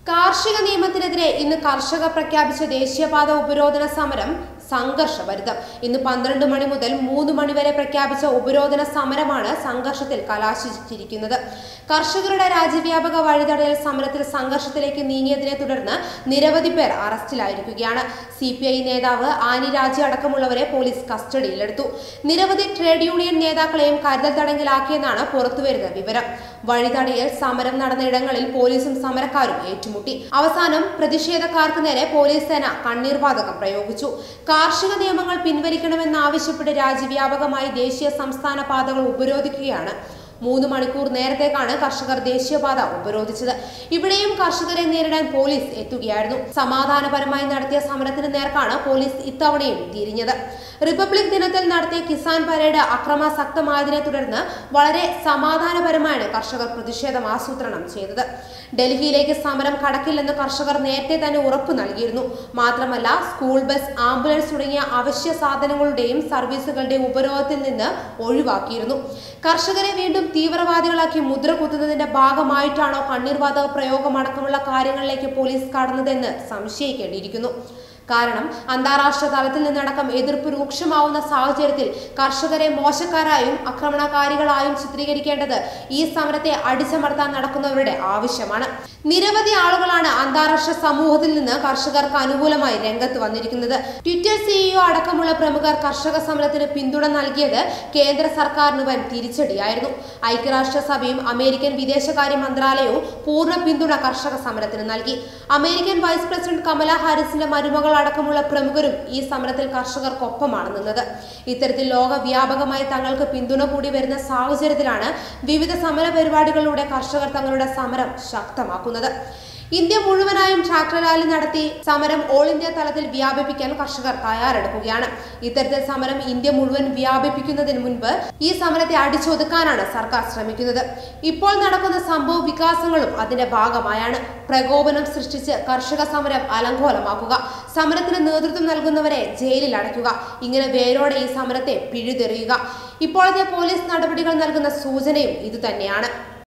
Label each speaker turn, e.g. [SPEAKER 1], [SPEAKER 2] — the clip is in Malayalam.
[SPEAKER 1] കാർഷിക നിയമത്തിനെതിരെ ഇന്ന് കർഷകർ പ്രഖ്യാപിച്ച ദേശീയപാത ഉപരോധന സമരം സംഘർഷഭരിതം ഇന്ന് പന്ത്രണ്ട് മണി മുതൽ മൂന്ന് മണി വരെ പ്രഖ്യാപിച്ച ഉപരോധന സമരമാണ് സംഘർഷത്തിൽ കലാശിച്ചിരിക്കുന്നത് കർഷകരുടെ രാജ്യവ്യാപക വഴിതടയൽ സമരത്തിൽ സംഘർഷത്തിലേക്ക് നീങ്ങിയതിനെ തുടർന്ന് നിരവധി പേർ അറസ്റ്റിലായിരിക്കുകയാണ് സി പി ഐ നേതാവ് ആനി രാജ അടക്കമുള്ളവരെ പോലീസ് കസ്റ്റഡിയിലെടുത്തു നിരവധി ട്രേഡ് യൂണിയൻ നേതാക്കളെയും കരുതൽ തടങ്കിലാക്കിയെന്നാണ് പുറത്തുവരുന്ന വിവരം വഴിതടയൽ സമരം നടന്ന ഇടങ്ങളിൽ പോലീസും സമരക്കാരും ഏറ്റുമുട്ടി അവസാനം പ്രതിഷേധക്കാർക്ക് നേരെ പോലീസ് സേന കണ്ണീർവാതകം പ്രയോഗിച്ചു കാർഷിക നിയമങ്ങൾ പിൻവലിക്കണമെന്നാവശ്യപ്പെട്ട് രാജ്യവ്യാപകമായി ദേശീയ സംസ്ഥാന പാതകൾ ഉപരോധിക്കുകയാണ് മൂന്ന് മണിക്കൂർ നേരത്തേക്കാണ് കർഷകർ ദേശീയപാത ഉപരോധിച്ചത് ഇവിടെയും കർഷകരെ നേരിടാൻ പോലീസ് എത്തുകയായിരുന്നു സമാധാനപരമായി നടത്തിയ സമരത്തിന് നേർക്കാണ് പോലീസ് ഇത്തവണയും തിരിഞ്ഞത് റിപ്പബ്ലിക് ദിനത്തിൽ നടത്തിയ കിസാൻ പരേഡ് അക്രമാസക്തമായതിനെ തുടർന്ന് വളരെ സമാധാനപരമായാണ് കർഷകർ പ്രതിഷേധം ആസൂത്രണം ചെയ്തത് ഡൽഹിയിലേക്ക് സമരം കടക്കില്ലെന്ന് കർഷകർ നേരത്തെ തന്നെ ഉറപ്പു നൽകിയിരുന്നു മാത്രമല്ല സ്കൂൾ ബസ് ആംബുലൻസ് തുടങ്ങിയ അവശ്യ സാധനങ്ങളുടെയും സർവീസുകളുടെയും ഉപരോധത്തിൽ നിന്ന് ഒഴിവാക്കിയിരുന്നു കർഷകരെ വീണ്ടും തീവ്രവാദികളാക്കി മുദ്ര കുത്തുന്നതിന്റെ ഭാഗമായിട്ടാണോ കണ്ണീർവാതക പ്രയോഗമടക്കമുള്ള കാര്യങ്ങളിലേക്ക് പോലീസ് കടന്നതെന്ന് സംശയിക്കേണ്ടിയിരിക്കുന്നു കാരണം അന്താരാഷ്ട്ര തലത്തിൽ നിന്നടക്കം എതിർപ്പ് രൂക്ഷമാവുന്ന സാഹചര്യത്തിൽ കർഷകരെ മോശക്കാരായും ആക്രമണകാരികളായും ചിത്രീകരിക്കേണ്ടത് ഈ സമരത്തെ അടിച്ചമർത്താൻ നടക്കുന്നവരുടെ ആവശ്യമാണ് നിരവധി ആളുകളാണ് അന്താരാഷ്ട്ര സമൂഹത്തിൽ നിന്ന് കർഷകർക്ക് അനുകൂലമായി രംഗത്ത് വന്നിരിക്കുന്നത് ട്വിറ്റർ സിഇഒ അടക്കമുള്ള പ്രമുഖർ കർഷക സമരത്തിന് പിന്തുണ നൽകിയത് കേന്ദ്ര സർക്കാരിന് വൻ തിരിച്ചടിയായിരുന്നു ഐക്യരാഷ്ട്രസഭയും അമേരിക്കൻ വിദേശകാര്യ മന്ത്രാലയവും പൂർണ്ണ പിന്തുണ കർഷക സമരത്തിന് നൽകി അമേരിക്കൻ വൈസ് പ്രസിഡന്റ് കമല ഹാരിസിന്റെ മരുമകൾ അടക്കമുള്ള പ്രമുഖരും ഈ സമരത്തിൽ കർഷകർക്കൊപ്പമാണ് നിന്നത് ഇത്തരത്തിൽ ലോകവ്യാപകമായി തങ്ങൾക്ക് പിന്തുണ കൂടി വരുന്ന സാഹചര്യത്തിലാണ് വിവിധ സമര പരിപാടികളിലൂടെ കർഷകർ തങ്ങളുടെ സമരം ശക്തമാക്കുന്നത് ഇന്ത്യ മുഴുവനായും ട്രാക്ടർ റാലി നടത്തി സമരം ഓൾ ഇന്ത്യ തലത്തിൽ വ്യാപിപ്പിക്കാൻ കർഷകർ തയ്യാറെടുക്കുകയാണ് ഇത്തരത്തിൽ സമരം ഇന്ത്യ മുഴുവൻ വ്യാപിപ്പിക്കുന്നതിന് മുൻപ് ഈ സമരത്തെ അടിച്ചൊതുക്കാനാണ് സർക്കാർ ശ്രമിക്കുന്നത് ഇപ്പോൾ നടക്കുന്ന സംഭവ വികാസങ്ങളും അതിന്റെ ഭാഗമായാണ് പ്രകോപനം സൃഷ്ടിച്ച് കർഷക സമരം അലങ്കോലമാക്കുക സമരത്തിന് നേതൃത്വം നൽകുന്നവരെ ജയിലിൽ അടയ്ക്കുക ഇങ്ങനെ വേരോടെ ഈ സമരത്തെ പിഴുതെറിയുക ഇപ്പോഴത്തെ പോലീസ് നടപടികൾ നൽകുന്ന സൂചനയും ഇതുതന്നെയാണ്